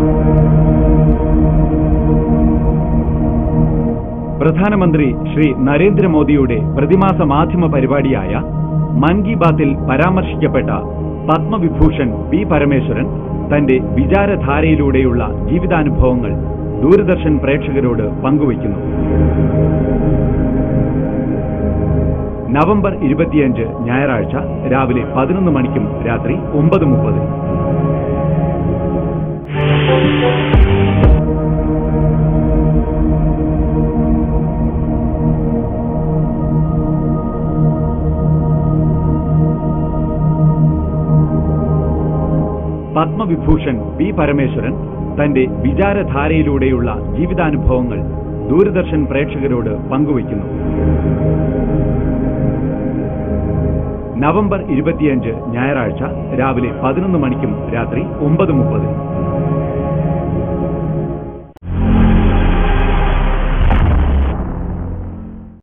പ്രധാനമന്ത്രി ശ്രീ നരേന്ദ്രമോദിയുടെ പ്രതിമാസ മാധ്യമ പരിപാടിയായ മൻ കി ബാത്തിൽ പരാമർശിക്കപ്പെട്ട പത്മവിഭൂഷൺ പി പരമേശ്വരൻ തന്റെ വിചാരധാരയിലൂടെയുള്ള ജീവിതാനുഭവങ്ങൾ ദൂരദർശൻ പ്രേക്ഷകരോട് പങ്കുവയ്ക്കുന്നു നവംബർ ഇരുപത്തിയഞ്ച് ഞായറാഴ്ച രാവിലെ പതിനൊന്ന് മണിക്കും രാത്രി ഒമ്പത് മുപ്പത് പത്മവിഭൂഷൺ പി പരമേശ്വരൻ തന്റെ വിചാരധാരയിലൂടെയുള്ള ജീവിതാനുഭവങ്ങൾ ദൂരദർശൻ പ്രേക്ഷകരോട് പങ്കുവയ്ക്കുന്നു നവംബർ ഇരുപത്തിയഞ്ച് ഞായറാഴ്ച രാവിലെ പതിനൊന്ന് മണിക്കും രാത്രി ഒമ്പത് മുപ്പത്